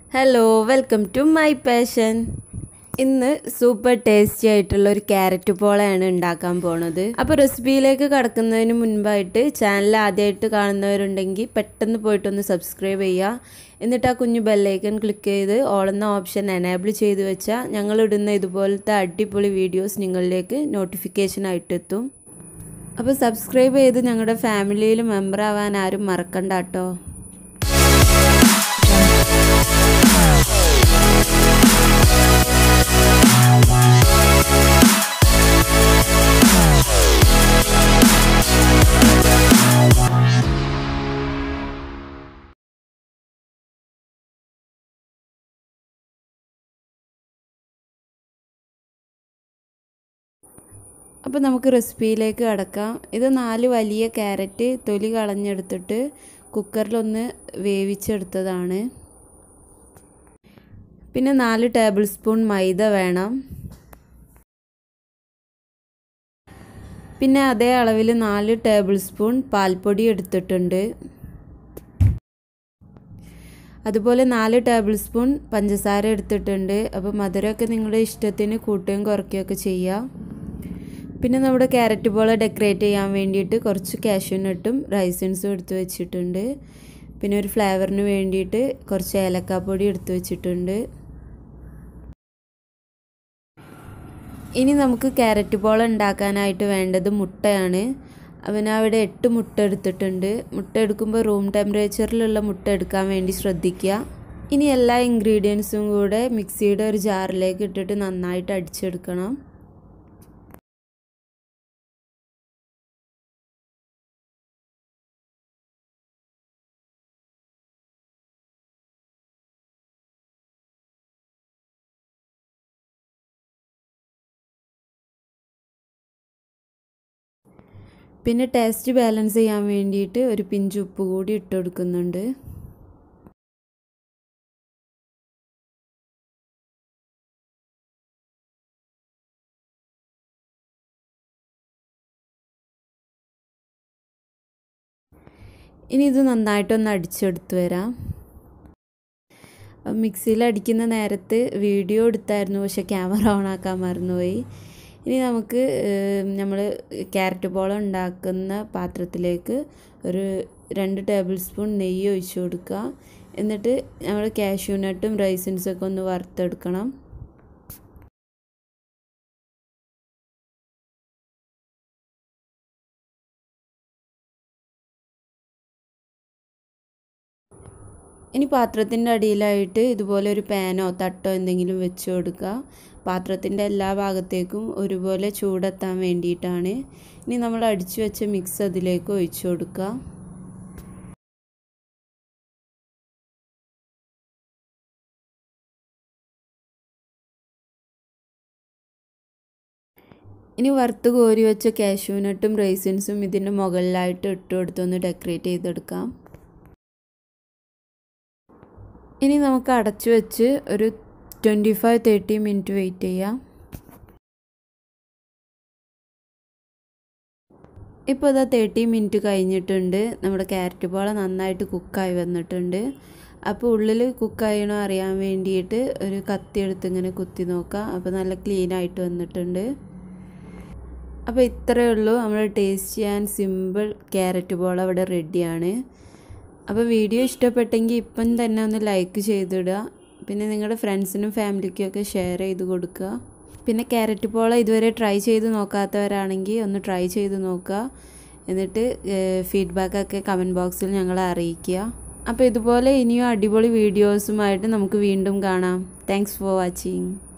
hello welcome to my passion ഇന്ന് super tasty ആയിട്ടുള്ള ഒരു ക്യാരറ്റ് പോളയാണ് ഉണ്ടാക്കാൻ പോണത് അപ്പോൾ റെസിപ്പിയിലേക്ക് കടക്കുന്നതിന് മുൻപായിട്ട് ചാനൽ ആദ്യമായിട്ട് കാണുന്നവരുണ്ടെങ്കിൽ പെട്ടെന്ന് പോയിട്ടൊന്ന് സബ്സ്ക്രൈബ് ചെയ്യുക എന്നിട്ട് ആ കുഞ്ഞു ബെല്ലൈക്കൺ ക്ലിക്ക് ചെയ്ത് ഓളുന്ന ഓപ്ഷൻ എനേബിൾ ചെയ്ത് വെച്ചാൽ ഞങ്ങളിടുന്ന ഇതുപോലത്തെ അടിപൊളി വീഡിയോസ് നിങ്ങളിലേക്ക് നോട്ടിഫിക്കേഷൻ ആയിട്ടെത്തും അപ്പോൾ സബ്സ്ക്രൈബ് ചെയ്ത് ഞങ്ങളുടെ ഫാമിലിയിൽ മെമ്പർ ആവാൻ ആരും മറക്കണ്ട കേട്ടോ അപ്പോൾ നമുക്ക് റെസിപ്പിയിലേക്ക് കടക്കാം ഇത് നാല് വലിയ ക്യാരറ്റ് തൊലി കളഞ്ഞെടുത്തിട്ട് കുക്കറിലൊന്ന് വേവിച്ചെടുത്തതാണ് പിന്നെ നാല് ടേബിൾ സ്പൂൺ മൈദ വേണം പിന്നെ അതേ അളവിൽ നാല് ടേബിൾ സ്പൂൺ പാൽപ്പൊടി എടുത്തിട്ടുണ്ട് അതുപോലെ നാല് ടേബിൾ സ്പൂൺ പഞ്ചസാര എടുത്തിട്ടുണ്ട് അപ്പോൾ മധുരമൊക്കെ നിങ്ങളുടെ ഇഷ്ടത്തിന് കൂട്ടുകയും കുറയ്ക്കുകയൊക്കെ ചെയ്യാം പിന്നെ നമ്മുടെ ക്യാരറ്റ് പോലെ ഡെക്കറേറ്റ് ചെയ്യാൻ വേണ്ടിയിട്ട് കുറച്ച് കാഷ്യൂനട്ടും റൈസിൻസും എടുത്ത് വെച്ചിട്ടുണ്ട് പിന്നെ ഒരു ഫ്ലേവറിന് വേണ്ടിയിട്ട് കുറച്ച് ഏലക്കാപ്പൊടി എടുത്ത് വെച്ചിട്ടുണ്ട് ഇനി നമുക്ക് ക്യാരറ്റ് ബോൾ ഉണ്ടാക്കാനായിട്ട് വേണ്ടത് മുട്ടയാണ് അവനവിടെ എട്ട് മുട്ട എടുത്തിട്ടുണ്ട് മുട്ട എടുക്കുമ്പോൾ റൂം ടെമ്പറേച്ചറിലുള്ള മുട്ട എടുക്കാൻ വേണ്ടി ശ്രദ്ധിക്കുക ഇനി എല്ലാ ഇൻഗ്രീഡിയൻസും കൂടെ മിക്സിയുടെ ഒരു ജാറിലേക്ക് ഇട്ടിട്ട് നന്നായിട്ട് അടിച്ചെടുക്കണം പിന്നെ ടേസ്റ്റ് ബാലൻസ് ചെയ്യാൻ വേണ്ടിയിട്ട് ഒരു പിഞ്ച് ഉപ്പ് കൂടി ഇട്ട് കൊടുക്കുന്നുണ്ട് ഇനി ഇത് നന്നായിട്ടൊന്ന് അടിച്ചെടുത്ത് വരാം മിക്സിയിൽ അടിക്കുന്ന നേരത്ത് വീഡിയോ എടുത്തായിരുന്നു പക്ഷെ ക്യാമറ ഓൺ ആക്കാൻ മറന്നുപോയി ഇനി നമുക്ക് നമ്മൾ ക്യാരറ്റ് ബോൾ ഉണ്ടാക്കുന്ന പാത്രത്തിലേക്ക് ഒരു രണ്ട് ടേബിൾ സ്പൂൺ നെയ്യ് ഒഴിച്ചു കൊടുക്കുക എന്നിട്ട് നമ്മൾ കാഷ്യൂനട്ടും റൈസിൻസൊക്കെ ഒന്ന് വറുത്തെടുക്കണം ഇനി പാത്രത്തിൻ്റെ അടിയിലായിട്ട് ഇതുപോലെ ഒരു പാനോ തട്ടോ എന്തെങ്കിലും വെച്ച് കൊടുക്കുക പാത്രത്തിൻ്റെ എല്ലാ ഭാഗത്തേക്കും ഒരുപോലെ ചൂടെത്താൻ വേണ്ടിയിട്ടാണ് ഇനി നമ്മൾ അടിച്ചു വെച്ച മിക്സ് അതിലേക്ക് ഒഴിച്ചു കൊടുക്കുക ഇനി വറുത്ത് കോരി വെച്ച കാഷ്യൂനട്ടും റൈസിൻസും ഇതിൻ്റെ മുകളിലായിട്ട് ഇട്ട് കൊടുത്തൊന്ന് ഡെക്കറേറ്റ് ചെയ്തെടുക്കാം ഇനി നമുക്ക് അടച്ചു വെച്ച് ഒരു twenty five thirty minute wait ചെയ്യാം ഇപ്പോൾ ഇതാ തേർട്ടി മിനിറ്റ് കഴിഞ്ഞിട്ടുണ്ട് നമ്മുടെ ക്യാരറ്റ് പോള നന്നായിട്ട് കുക്കായി വന്നിട്ടുണ്ട് അപ്പോൾ ഉള്ളിൽ കുക്കായണോ അറിയാൻ വേണ്ടിയിട്ട് ഒരു കത്തി എടുത്ത് ഇങ്ങനെ കുത്തി നോക്കാം അപ്പോൾ നല്ല ക്ലീൻ ആയിട്ട് വന്നിട്ടുണ്ട് അപ്പോൾ ഇത്രയേ ഉള്ളൂ നമ്മൾ ടേസ്റ്റി ആൻഡ് സിമ്പിൾ ക്യാരറ്റ് പോള അവിടെ റെഡിയാണ് അപ്പോൾ വീഡിയോ ഇഷ്ടപ്പെട്ടെങ്കിൽ ഇപ്പം തന്നെ ഒന്ന് ലൈക്ക് ചെയ്തിടുക പിന്നെ നിങ്ങളുടെ ഫ്രണ്ട്സിനും ഫാമിലിക്കും ഒക്കെ ഷെയർ ചെയ്ത് കൊടുക്കുക പിന്നെ ക്യാരറ്റ് പോള ഇതുവരെ ട്രൈ ചെയ്ത് നോക്കാത്തവരാണെങ്കിൽ ഒന്ന് ട്രൈ ചെയ്ത് നോക്കുക എന്നിട്ട് ഫീഡ്ബാക്കൊക്കെ കമൻറ്റ് ബോക്സിൽ ഞങ്ങളെ അറിയിക്കുക അപ്പോൾ ഇതുപോലെ ഇനിയും അടിപൊളി വീഡിയോസുമായിട്ട് നമുക്ക് വീണ്ടും കാണാം താങ്ക്സ് ഫോർ വാച്ചിങ്